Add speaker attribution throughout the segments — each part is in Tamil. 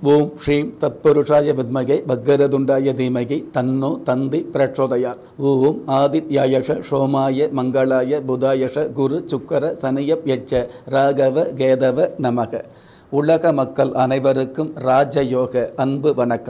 Speaker 1: ஓம் ஸ்ரீம் தத்புருஷாய வித்மகே பக்கரதுண்டாய தீமகி தன்னோ தந்தி பிரச்சோதயாத் ஓம் ஆதித்யாயஷ சோமாய மங்களாய புதாயஷ குரு சுக்கர சனியப் யட்ச ராகவ கேதவ நமக உலக மக்கள் அனைவருக்கும் ராஜயோக அன்பு வணக்கம்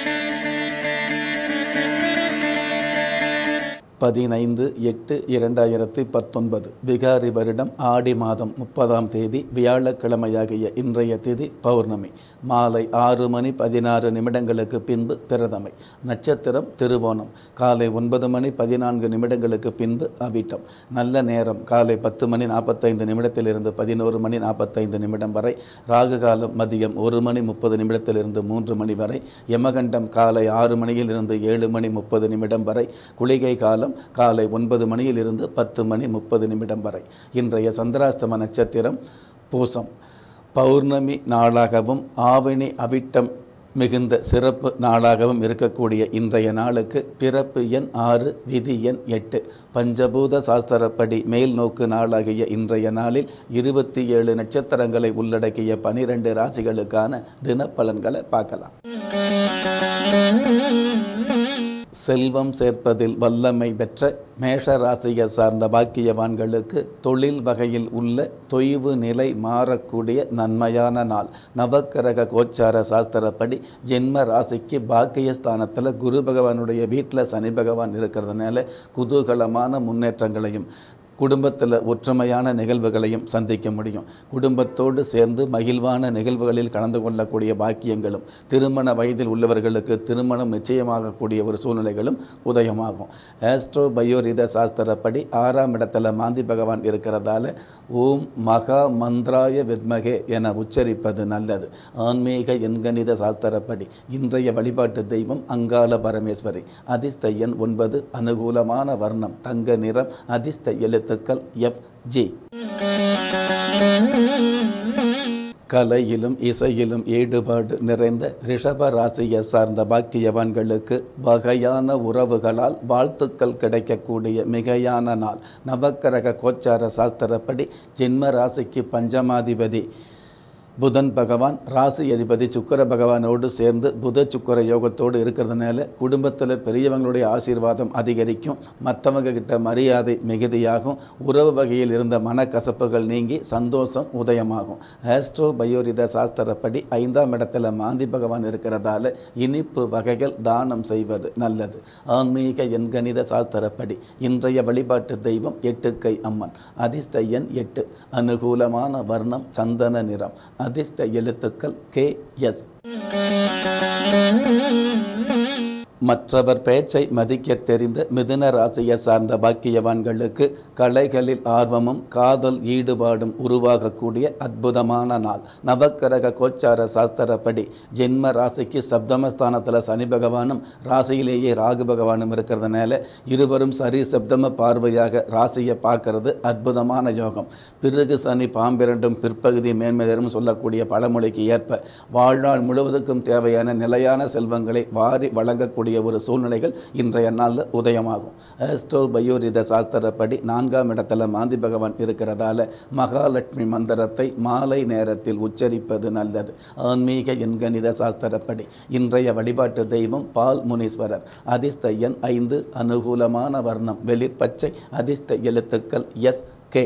Speaker 1: பதினைந்து எட்டு இரண்டாயிரத்தி பத்தொன்பது விகாரி வருடம் ஆடி மாதம் முப்பதாம் தேதி வியாழக்கிழமையாகிய இன்றைய திதி பௌர்ணமி மாலை ஆறு மணி பதினாறு நிமிடங்களுக்கு பின்பு பிரதமை நட்சத்திரம் திருவோணம் காலை ஒன்பது மணி பதினான்கு நிமிடங்களுக்கு பின்பு அவிட்டம் நல்ல நேரம் காலை பத்து மணி நாற்பத்தைந்து நிமிடத்திலிருந்து பதினோரு மணி நாற்பத்தைந்து நிமிடம் வரை ராகு காலம் மதியம் ஒரு மணி முப்பது நிமிடத்திலிருந்து மூன்று மணி வரை யமகண்டம் காலை ஆறு மணியிலிருந்து ஏழு மணி முப்பது நிமிடம் வரை குளிகை காலம் காலை ஒன்பது மணியிலிருந்து பத்து மணி முப்பது நிமிடம் வரை இன்றைய சந்திராஷ்டம நட்சத்திரம் பூசம் பௌர்ணமி நாளாகவும் ஆவணி அவிட்டம் மிகுந்த சிறப்பு நாளாகவும் இருக்கக்கூடிய இன்றைய நாளுக்கு பிறப்பு எண் ஆறு விதி எண் எட்டு பஞ்சபூத சாஸ்திரப்படி மேல் நோக்கு நாளாகிய இன்றைய நாளில் இருபத்தி ஏழு நட்சத்திரங்களை உள்ளடக்கிய பனிரெண்டு ராசிகளுக்கான தினப்பலன்களை பார்க்கலாம் செல்வம் சேர்ப்பதில் வல்லமை பெற்ற மேஷ ராசியை சார்ந்த பாக்கியவான்களுக்கு தொழில் வகையில் உள்ள தொய்வு நிலை மாறக்கூடிய நன்மையான நாள் நவக்கிரக கோச்சார சாஸ்திரப்படி ஜென்ம ராசிக்கு பாக்கியஸ்தானத்தில் குரு பகவானுடைய வீட்டில் சனி பகவான் இருக்கிறதுனால குதூகலமான முன்னேற்றங்களையும் குடும்பத்தில் ஒற்றுமையான நிகழ்வுகளையும் சந்திக்க முடியும் குடும்பத்தோடு சேர்ந்து மகிழ்வான நிகழ்வுகளில் கலந்து கொள்ளக்கூடிய பாக்கியங்களும் திருமண வயதில் உள்ளவர்களுக்கு திருமணம் நிச்சயமாகக்கூடிய ஒரு சூழ்நிலைகளும் உதயமாகும் ஆஸ்ட்ரோ பயோரித சாஸ்திரப்படி ஆறாம் இடத்துல மாந்தி பகவான் இருக்கிறதால ஓம் மகா மந்த்ராய வித்மகே என உச்சரிப்பது நல்லது ஆன்மீக எண்கணித சாஸ்திரப்படி இன்றைய வழிபாட்டு தெய்வம் அங்காள பரமேஸ்வரி அதிர்ஷ்ட எண் ஒன்பது அனுகூலமான வர்ணம் தங்க நிறம் அதிர்ஷ்ட எழுத்துக்கள் எஃப் ஜி கலையிலும் இசையிலும் ஈடுபாடு நிறைந்த ரிஷப ராசியை சார்ந்த பாக்கியவான்களுக்கு வகையான உறவுகளால் வாழ்த்துக்கள் கிடைக்கக்கூடிய மிகையான நாள் நவக்கிரக கோச்சார சாஸ்திரப்படி ஜென்ம ராசிக்கு பஞ்சமாதிபதி புதன் பகவான் ராசி அதிபதி சுக்கர பகவானோடு சேர்ந்து புத சுக்கர யோகத்தோடு இருக்கிறதுனால குடும்பத்தில் பெரியவங்களுடைய ஆசீர்வாதம் அதிகரிக்கும் மற்றவங்க கிட்ட மரியாதை மிகுதியாகும் உறவு வகையில் இருந்த மனக்கசப்புகள் நீங்கி சந்தோஷம் உதயமாகும் ஆஸ்ட்ரோ பயோரித சாஸ்திரப்படி ஐந்தாம் இடத்துல மாந்தி பகவான் இருக்கிறதால இனிப்பு வகைகள் தானம் செய்வது நல்லது ஆன்மீக எண்கணித சாஸ்திரப்படி இன்றைய வழிபாட்டு தெய்வம் எட்டுக்கை அம்மன் அதிர்ஷ்ட எண் எட்டு அனுகூலமான வர்ணம் சந்தன நிறம் அதிர்ஷ்ட எழுத்துக்கள் கே எஸ் மற்றவர் பேச்சை மதிக்க தெரிந்த மிதுன ராசியை சார்ந்த பாக்கியவான்களுக்கு கலைகளில் ஆர்வமும் காதல் ஈடுபாடும் உருவாகக்கூடிய அற்புதமான நாள் நவக்கிரக கோச்சார சாஸ்திரப்படி ஜென்ம ராசிக்கு சப்தமஸ்தானத்தில் சனி பகவானும் ராசியிலேயே ராகு பகவானும் இருக்கிறதுனால இருவரும் சரி சப்தம பார்வையாக ராசியை பார்க்கறது அற்புதமான யோகம் பிறகு சனி பாம்பிரண்டும் பிற்பகுதி மேன்மையரும் சொல்லக்கூடிய பழமொழிக்கு ஏற்ப வாழ்நாள் முழுவதுக்கும் தேவையான நிலையான செல்வங்களை வாரி வழங்கக்கூடிய ஒரு சூழ்நிலைகள் இன்றைய நாளில் உதயமாகும் ஆஸ்ட்ரோ பயோரித சாஸ்திரப்படி நான்காம் இடத்துல மாந்தி பகவான் இருக்கிறதால மகாலட்சுமி மந்திரத்தை மாலை நேரத்தில் உச்சரிப்பது நல்லது ஆன்மீக எண்கணித சாஸ்திரப்படி இன்றைய வழிபாட்டு தெய்வம் பால் முனீஸ்வரர் அதிர்ஷ்ட எண் ஐந்து அனுகூலமான வர்ணம் வெளிர்பச்சை அதிர்ஷ்ட எழுத்துக்கள் எஸ் கே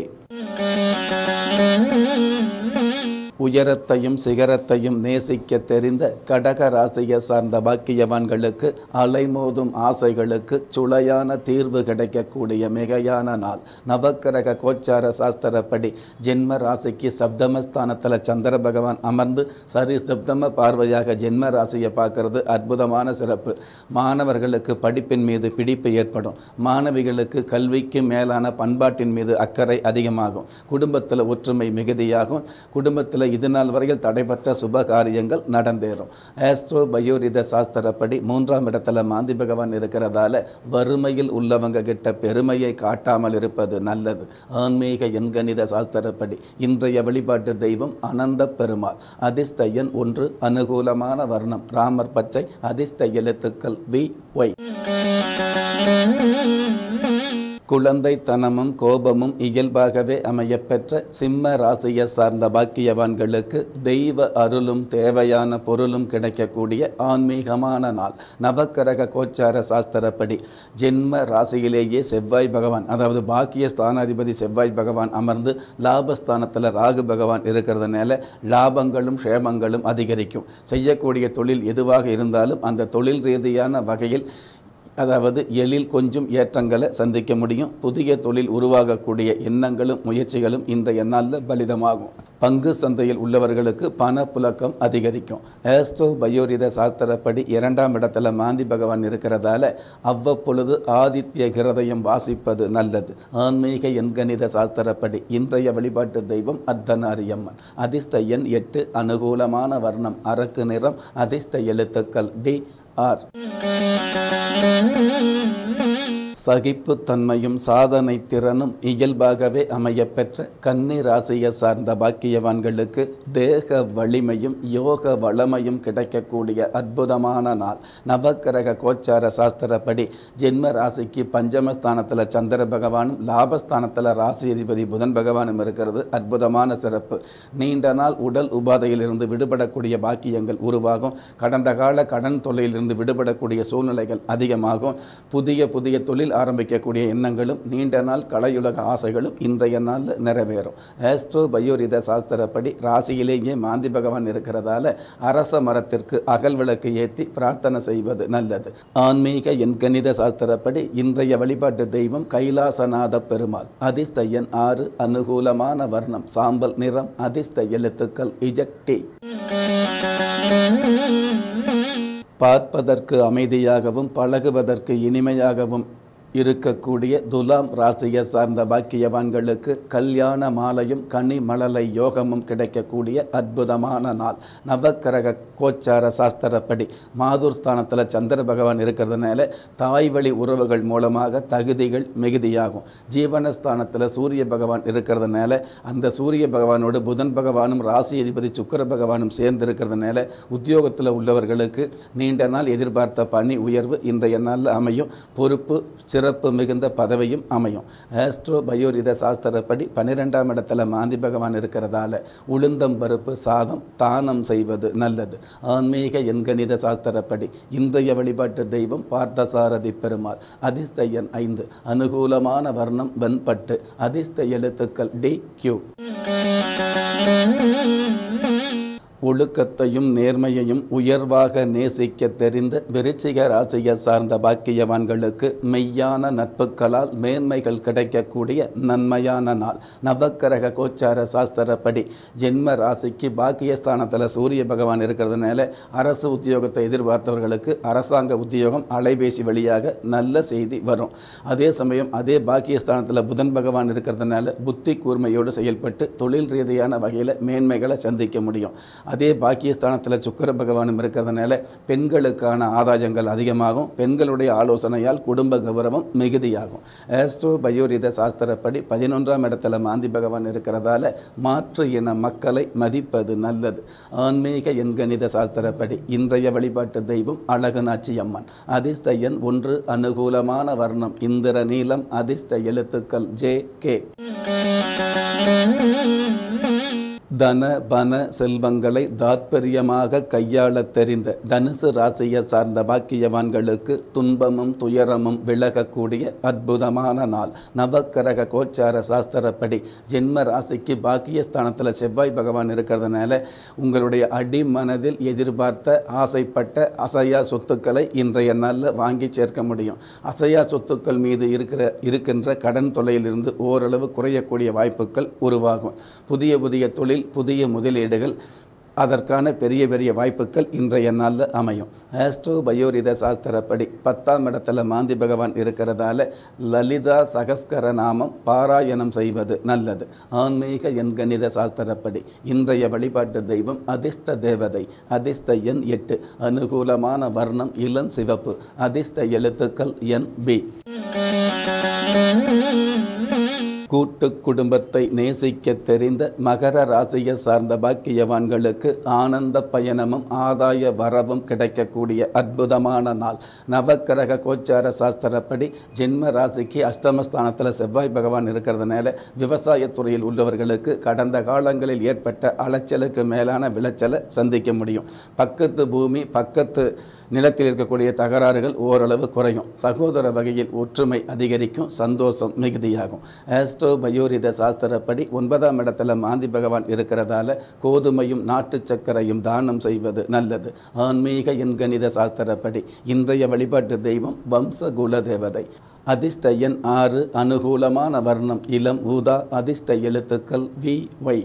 Speaker 1: உயரத்தையும் சிகரத்தையும் நேசிக்க தெரிந்த கடக ராசியை சார்ந்த பாக்கியவான்களுக்கு அலைமோதும் ஆசைகளுக்கு சுளையான தீர்வு கிடைக்கக்கூடிய மிகையான நாள் நவக்கிரக கோச்சார சாஸ்திரப்படி ஜென்ம ராசிக்கு சப்தமஸ்தானத்தில் சந்திர பகவான் அமர்ந்து சரி சப்தம பார்வையாக ஜென்ம ராசியை பார்க்கறது அற்புதமான சிறப்பு மாணவர்களுக்கு படிப்பின் மீது பிடிப்பு ஏற்படும் மாணவிகளுக்கு கல்விக்கு மேலான பண்பாட்டின் மீது அக்கறை அதிகமாகும் குடும்பத்தில் ஒற்றுமை மிகுதியாகும் குடும்பத்தில் இது நாள் வரையில் தடைபற்ற சுப காரியங்கள் நடந்தேறும் ஆஸ்ட்ரோ பயோரித சாஸ்திரப்படி மூன்றாம் இடத்துல மாந்தி பகவான் இருக்கிறதால வறுமையில் உள்ளவங்க கிட்ட பெருமையை காட்டாமல் இருப்பது நல்லது ஆன்மீக எண்கணித சாஸ்திரப்படி இன்றைய வழிபாட்டு தெய்வம் அனந்த பெருமாள் அதிர்ஷ்ட எண் ஒன்று அனுகூலமான வர்ணம் ராமர் பச்சை அதிர்ஷ்ட எழுத்துக்கள் வி ஒய் குழந்தைத்தனமும் கோபமும் இயல்பாகவே அமையப்பெற்ற சிம்ம ராசியை சார்ந்த பாக்கியவான்களுக்கு தெய்வ அருளும் தேவையான பொருளும் கிடைக்கக்கூடிய ஆன்மீகமான நாள் நவக்கரக கோச்சார சாஸ்திரப்படி ஜென்ம ராசியிலேயே செவ்வாய் பகவான் அதாவது பாக்கிய ஸ்தானாதிபதி செவ்வாய் பகவான் அமர்ந்து லாபஸ்தானத்தில் ராகு பகவான் இருக்கிறதுனால லாபங்களும் க்ஷேமங்களும் அதிகரிக்கும் செய்யக்கூடிய தொழில் எதுவாக இருந்தாலும் அந்த தொழில் ரீதியான வகையில் அதாவது எழில் கொஞ்சம் ஏற்றங்களை சந்திக்க முடியும் புதிய தொழில் உருவாகக்கூடிய எண்ணங்களும் முயற்சிகளும் இன்றைய நாளில் பலிதமாகும் பங்கு சந்தையில் உள்ளவர்களுக்கு பண புழக்கம் அதிகரிக்கும் ஆஸ்ட்ரோ பயோரித சாஸ்திரப்படி இரண்டாம் இடத்துல மாந்தி பகவான் இருக்கிறதால அவ்வப்பொழுது ஆதித்ய கிரதயம் வாசிப்பது நல்லது ஆன்மீக எண்கணித சாஸ்திரப்படி இன்றைய வழிபாட்டு தெய்வம் அர்த்தநாரியம்மன் அதிர்ஷ்ட எண் எட்டு அனுகூலமான வர்ணம் அரக்கு நிறம் அதிர்ஷ்ட எழுத்துக்கள் டி ஆர் சகிப்புத்தன்மையும் சாதனை திறனும் இயல்பாகவே அமையப்பெற்ற கன்னி ராசியை சார்ந்த பாக்கியவான்களுக்கு தேக வலிமையும் யோக வளமையும் கிடைக்கக்கூடிய அற்புதமான நாள் நவக்கிரக கோச்சார சாஸ்திரப்படி ஜென்ம ராசிக்கு பஞ்சமஸ்தானத்தில் சந்திர பகவானும் லாபஸ்தானத்தில் ராசி அதிபதி புதன் பகவானும் இருக்கிறது அற்புதமான சிறப்பு நீண்ட நாள் உடல் உபாதையிலிருந்து விடுபடக்கூடிய பாக்கியங்கள் உருவாகும் கடந்த கால கடன் தொல்லையிலிருந்து விடுபடக்கூடிய சூழ்நிலைகள் அதிகமாகும் புதிய புதிய தொழில் ஆரம்பிக்கக்கூடிய எண்ணங்களும் நீண்ட நாள் கலையுலக ஆசைகளும் இன்றைய நாளில் நிறைவேறும் ஆஸ்ட்ரோ பயோரித சாஸ்திரப்படி ராசியிலேயே மாந்தி பகவான் இருக்கிறதால அரச மரத்திற்கு அகல் விளக்கு ஏற்றி பிரார்த்தனை செய்வது நல்லது ஆன்மீக எண்கணித சாஸ்திரப்படி இன்றைய வழிபாட்டு தெய்வம் கைலாசநாத பெருமாள் அதிர்ஷ்ட எண் ஆறு அனுகூலமான வர்ணம் சாம்பல் நிறம் அதிர்ஷ்ட எழுத்துக்கள் இஜட் டி பார்ப்பதற்கு அமைதியாகவும் பழகுவதற்கு இனிமையாகவும் இருக்கக்கூடிய துலாம் ராசியை சார்ந்த பாக்கியவான்களுக்கு கல்யாண மாலையும் கனி மழலை யோகமும் கிடைக்கக்கூடிய அற்புதமான நாள் நவக்கிரக கோச்சார சாஸ்திரப்படி மாதூர் ஸ்தானத்தில் சந்திர பகவான் இருக்கிறதுனால தாய் வழி உறவுகள் மூலமாக தகுதிகள் மிகுதியாகும் ஜீவனஸ்தானத்தில் சூரிய பகவான் இருக்கிறதுனால அந்த சூரிய பகவானோடு புதன் பகவானும் ராசி அதிபதி சுக்கர பகவானும் சேர்ந்து இருக்கிறதுனால உத்தியோகத்தில் உள்ளவர்களுக்கு நீண்ட நாள் எதிர்பார்த்த பணி உயர்வு இன்றைய நாளில் அமையும் பொறுப்பு சிறப்பு மிகுந்த பதவியும் அமையும் ஆஸ்ட்ரோ பயோரித சாஸ்திரப்படி பன்னிரெண்டாம் இடத்துல மாந்தி பகவான் இருக்கிறதால உளுந்தம் பருப்பு சாதம் தானம் செய்வது நல்லது ஆன்மீக எண்கணித சாஸ்திரப்படி இன்றைய வழிபாட்டு தெய்வம் பார்த்தசாரதி பெருமாள் அதிர்ஷ்ட எண் ஐந்து அனுகூலமான வர்ணம் வெண்பட்டு அதிர்ஷ்ட எழுத்துக்கள் டி கியூ ஒழுக்கத்தையும் நேர்மையையும் உயர்வாக நேசிக்க தெரிந்த விருச்சிக ராசியை சார்ந்த பாக்கியவான்களுக்கு மெய்யான நட்புகளால் மேன்மைகள் கிடைக்கக்கூடிய நன்மையான நாள் நவக்கிரக கோச்சார சாஸ்திரப்படி ஜென்ம ராசிக்கு பாக்கியஸ்தானத்தில் சூரிய பகவான் இருக்கிறதுனால அரசு உத்தியோகத்தை எதிர்பார்த்தவர்களுக்கு அரசாங்க உத்தியோகம் அலைபேசி வழியாக நல்ல செய்தி வரும் அதே சமயம் அதே பாக்கியஸ்தானத்தில் புதன் பகவான் இருக்கிறதுனால புத்தி கூர்மையோடு செயல்பட்டு தொழில் ரீதியான வகையில் மேன்மைகளை சந்திக்க முடியும் அதே பாக்கியஸ்தானத்தில் சுக்கர பகவானும் இருக்கிறதுனால பெண்களுக்கான ஆதாயங்கள் அதிகமாகும் பெண்களுடைய ஆலோசனையால் குடும்ப கௌரவம் மிகுதியாகும் ஆஸ்ட்ரோ பயோரித சாஸ்திரப்படி பதினொன்றாம் இடத்துல மாந்தி பகவான் இருக்கிறதால மாற்று இன மக்களை மதிப்பது நல்லது ஆன்மீக எண்கணித சாஸ்திரப்படி இன்றைய வழிபாட்டு தெய்வம் அழகனாச்சி அம்மன் அதிர்ஷ்ட எண் ஒன்று அனுகூலமான வர்ணம் இந்திர நீலம் அதிர்ஷ்ட எழுத்துக்கள் ஜே கே தன பன செல்வங்களை தாத்பரியமாக கையாளத் தெரிந்த தனுசு ராசியை சார்ந்த பாக்கியவான்களுக்கு துன்பமும் துயரமும் விலகக்கூடிய அற்புதமான நாள் நவக்கிரக கோச்சார சாஸ்திரப்படி ஜென்ம ராசிக்கு பாக்கியஸ்தானத்தில் செவ்வாய் பகவான் இருக்கிறதுனால உங்களுடைய அடிமனதில் எதிர்பார்த்த ஆசைப்பட்ட அசையா சொத்துக்களை இன்றைய நாளில் வாங்கி சேர்க்க முடியும் அசையா சொத்துக்கள் மீது இருக்கிற இருக்கின்ற கடன் தொல்லையிலிருந்து ஓரளவு குறையக்கூடிய வாய்ப்புகள் உருவாகும் புதிய புதிய தொழில் புதிய முதலீடுகள் அதற்கான பெரிய பெரிய வாய்ப்புகள் இன்றைய நாளில் அமையும் ஆஸ்ட்ரோ பயோரித சாஸ்திரப்படி பத்தாம் இடத்துல மாந்தி பகவான் இருக்கிறதால லலிதா சகஸ்கர நாமம் பாராயணம் செய்வது நல்லது ஆன்மீக எண்கணித சாஸ்திரப்படி இன்றைய வழிபாட்டு தெய்வம் அதிர்ஷ்ட தேவதை அதிர்ஷ்ட எண் எட்டு அனுகூலமான வர்ணம் இளம் சிவப்பு அதிர்ஷ்ட எழுத்துக்கள் என் பி கூட்டு குடும்பத்தை நேசிக்க தெரிந்த மகர ராசியை சார்ந்த பாக்கியவான்களுக்கு ஆனந்த பயணமும் ஆதாய வரவும் கிடைக்கக்கூடிய அற்புதமான நாள் நவக்கிரக கோச்சார சாஸ்திரப்படி ஜென்ம ராசிக்கு அஷ்டமஸ்தானத்தில் செவ்வாய் பகவான் இருக்கிறதுனால விவசாயத்துறையில் உள்ளவர்களுக்கு கடந்த காலங்களில் ஏற்பட்ட அலைச்சலுக்கு மேலான விளைச்சலை சந்திக்க முடியும் பக்கத்து பூமி பக்கத்து நிலத்தில் இருக்கக்கூடிய தகராறுகள் ஓரளவு குறையும் சகோதர வகையில் ஒற்றுமை அதிகரிக்கும் சந்தோஷம் மிகுதியாகும் ஆஸ்ட்ரோ பயோரித சாஸ்திரப்படி ஒன்பதாம் இடத்துல மாந்தி பகவான் இருக்கிறதால கோதுமையும் நாட்டு சர்க்கரையும் தானம் செய்வது நல்லது ஆன்மீக எண்கணித சாஸ்திரப்படி இன்றைய வழிபாட்டு தெய்வம் வம்சகுல தேவதை அதிர்ஷ்ட எண் ஆறு அனுகூலமான வர்ணம் இளம் ஊதா அதிர்ஷ்ட எழுத்துக்கள் வி ஒய்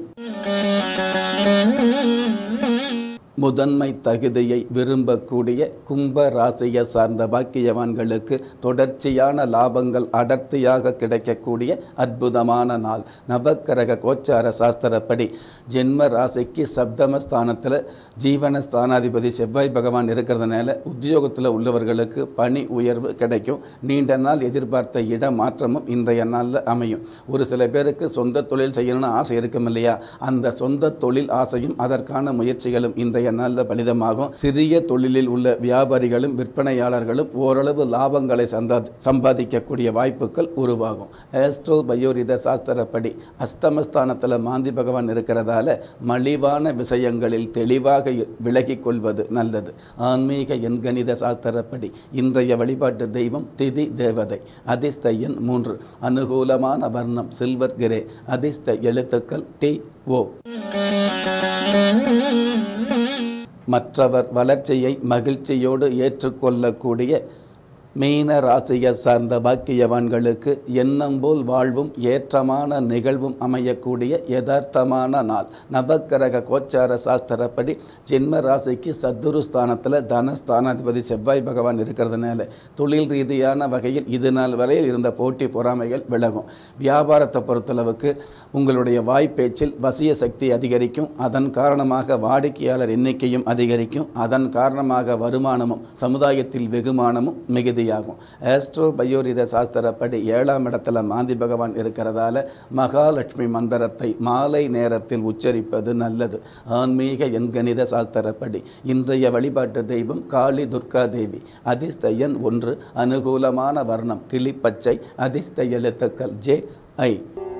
Speaker 1: முதன்மை தகுதியை விரும்பக்கூடிய கும்ப ராசியை சார்ந்த பாக்கியவான்களுக்கு தொடர்ச்சியான லாபங்கள் அடர்த்தியாக கிடைக்கக்கூடிய அற்புதமான நாள் நவக்கிரக கோச்சார சாஸ்திரப்படி ஜென்ம ராசிக்கு சப்தம ஸ்தானத்தில் ஜீவன ஸ்தானாதிபதி செவ்வாய் பகவான் இருக்கிறதுனால உத்தியோகத்தில் உள்ளவர்களுக்கு பணி உயர்வு கிடைக்கும் நீண்ட நாள் எதிர்பார்த்த இட மாற்றமும் இன்றைய நாளில் அமையும் ஒரு சில பேருக்கு சொந்த தொழில் செய்யணும்னு ஆசை இருக்கும் இல்லையா அந்த சொந்த தொழில் ஆசையும் அதற்கான முயற்சிகளும் இன்றைய நாளில் பலிதமாகும் சிறிய தொழிலில் உள்ள வியாபாரிகளும் விற்பனையாளர்களும் ஓரளவு லாபங்களை சந்தா சம்பாதிக்கக்கூடிய வாய்ப்புகள் உருவாகும் ஆஸ்ட்ரோ பயோரித சாஸ்திரப்படி அஷ்டமஸ்தானத்தில் மாந்தி பகவான் இருக்கிறதால மலிவான விஷயங்களில் தெளிவாக விலகிக் கொள்வது நல்லது ஆன்மீக எண்கணித சாஸ்திரப்படி இன்றைய வழிபாட்டு தெய்வம் திதி தேவதை அதிர்ஷ்ட எண் மூன்று அனுகூலமான வர்ணம் சில்வர் கிரே அதிர்ஷ்ட எழுத்துக்கள் டி ஓ மற்றவர் வளர்ச்சியை மகிழ்ச்சியோடு ஏற்றுக்கொள்ளக்கூடிய மீன ராசியை சார்ந்த பாக்கியவான்களுக்கு எண்ணம் போல் வாழ்வும் ஏற்றமான நிகழ்வும் அமையக்கூடிய யதார்த்தமான நாள் நவக்கிரக கோச்சார சாஸ்திரப்படி ஜென்ம ராசிக்கு சத்துரு ஸ்தானத்தில் தனஸ்தானாதிபதி செவ்வாய் பகவான் இருக்கிறதுனால தொழில் ரீதியான வகையில் இது நாள் வரையில் இருந்த போட்டி பொறாமைகள் விலகும் வியாபாரத்தை பொறுத்தளவுக்கு உங்களுடைய வாய்ப்பேச்சில் வசிய சக்தி அதிகரிக்கும் அதன் காரணமாக வாடிக்கையாளர் எண்ணிக்கையும் அதிகரிக்கும் அதன் காரணமாக வருமானமும் சமுதாயத்தில் வெகுமானமும் மிகுதி ஆகும் ஆஸ்ட்ரோ பயோரித சாஸ்திரப்படி ஏழாம் இடத்துல மாந்தி பகவான் இருக்கிறதால மகாலட்சுமி மந்திரத்தை மாலை நேரத்தில் உச்சரிப்பது நல்லது ஆன்மீக எண்கணித சாஸ்திரப்படி இன்றைய வழிபாட்டு தெய்வம் காளி துர்கா தேவி அதிர்ஷ்ட எண் ஒன்று அனுகூலமான வர்ணம் கிளிப்பச்சை அதிர்ஷ்ட எழுத்துக்கள் ஜே ஐ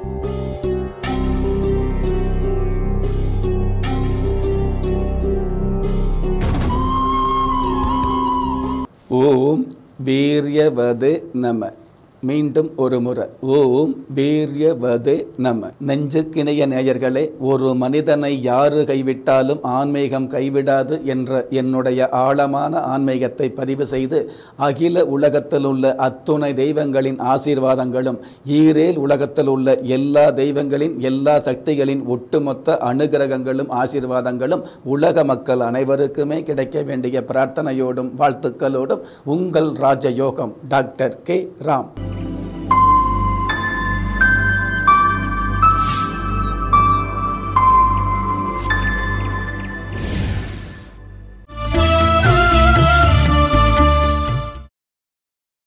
Speaker 1: ஓம் வீரியவதே நம மீண்டும் ஒரு முறை ஓம் வீரியவதே நம நெஞ்சுக்கிணைய நேயர்களே ஒரு மனிதனை யாரு கைவிட்டாலும் ஆன்மீகம் கைவிடாது என்ற என்னுடைய ஆழமான ஆன்மீகத்தை பதிவு செய்து அகில உலகத்தில் உள்ள அத்துணை தெய்வங்களின் ஆசீர்வாதங்களும் ஈரேல் உலகத்தில் உள்ள எல்லா தெய்வங்களின் எல்லா சக்திகளின் ஒட்டுமொத்த அனுகிரகங்களும் ஆசீர்வாதங்களும் உலக மக்கள் அனைவருக்குமே கிடைக்க வேண்டிய பிரார்த்தனையோடும் வாழ்த்துக்களோடும் உங்கள் ராஜயோகம் டாக்டர் கே ராம்